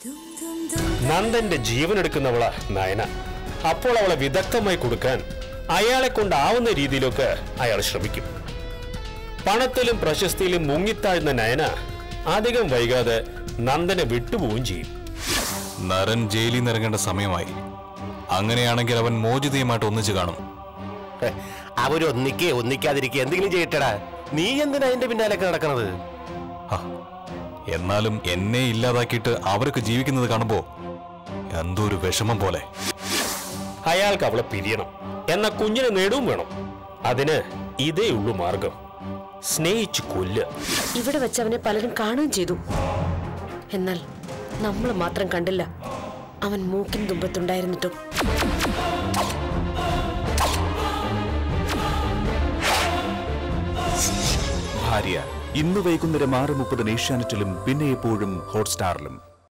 നന്ദന്റെ ജീവനെടുക്കുന്നവള നയന അപ്പോൾ അവളെ വിദഗ്ധമായി കൊടുക്കാൻ അയാളെ കൊണ്ടാവുന്ന രീതിയിലൊക്കെ അയാൾ ശ്രമിക്കും പണത്തിലും പ്രശസ്തിയിലും മുങ്ങിത്താഴ്ന്ന നയന അധികം വൈകാതെ നന്ദനെ വിട്ടുപോവുകയും ചെയ്യും നരൻ ജയിലിൽ നിന്ന് ഇറങ്ങേണ്ട സമയമായി അങ്ങനെയാണെങ്കിൽ അവൻ മോചിതയുമായിട്ട് ഒന്നിച്ചു കാണും ഹെ, അവരൊന്നിക്കേ ഒന്നിക്കാതിരിക്കേ എന്തെങ്കിലും ചെയ്യട്ടടാ നീ എന്തിനാ അതിന്റെ പിന്നാലൊക്കെ നടക്കണത് ഹ, എന്നാലും എന്നെ ഇല്ലാതാക്കിയിട്ട് അവർക്ക് ജീവിക്കുന്നത് കാണുമ്പോ എന്തോ ഒരു വിഷമം പോലെ അയാൾക്ക് അവളെ പിരിയണം എന്ന കുഞ്ഞിനെ നേടുകയും വേണം അതിന് ഇതേ ഉള്ളൂ മാർഗം സ്നേഹിച്ച് കൊല്ലുക ഇവിടെ വെച്ച് അവനെ പലരും കാണുകയും ചെയ്തു എന്നാൽ നമ്മൾ മാത്രം കണ്ടില്ല അവൻ മൂക്കിൻ തുമ്പത്തുണ്ടായിരുന്നിട്ടും ഭാര്യ ഇന്ന് വൈകുന്നേരം ആറ് മുപ്പതിന് ഏഷ്യാനെറ്റിലും പിന്നെ എപ്പോഴും ഹോട്ട്സ്റ്റാറിലും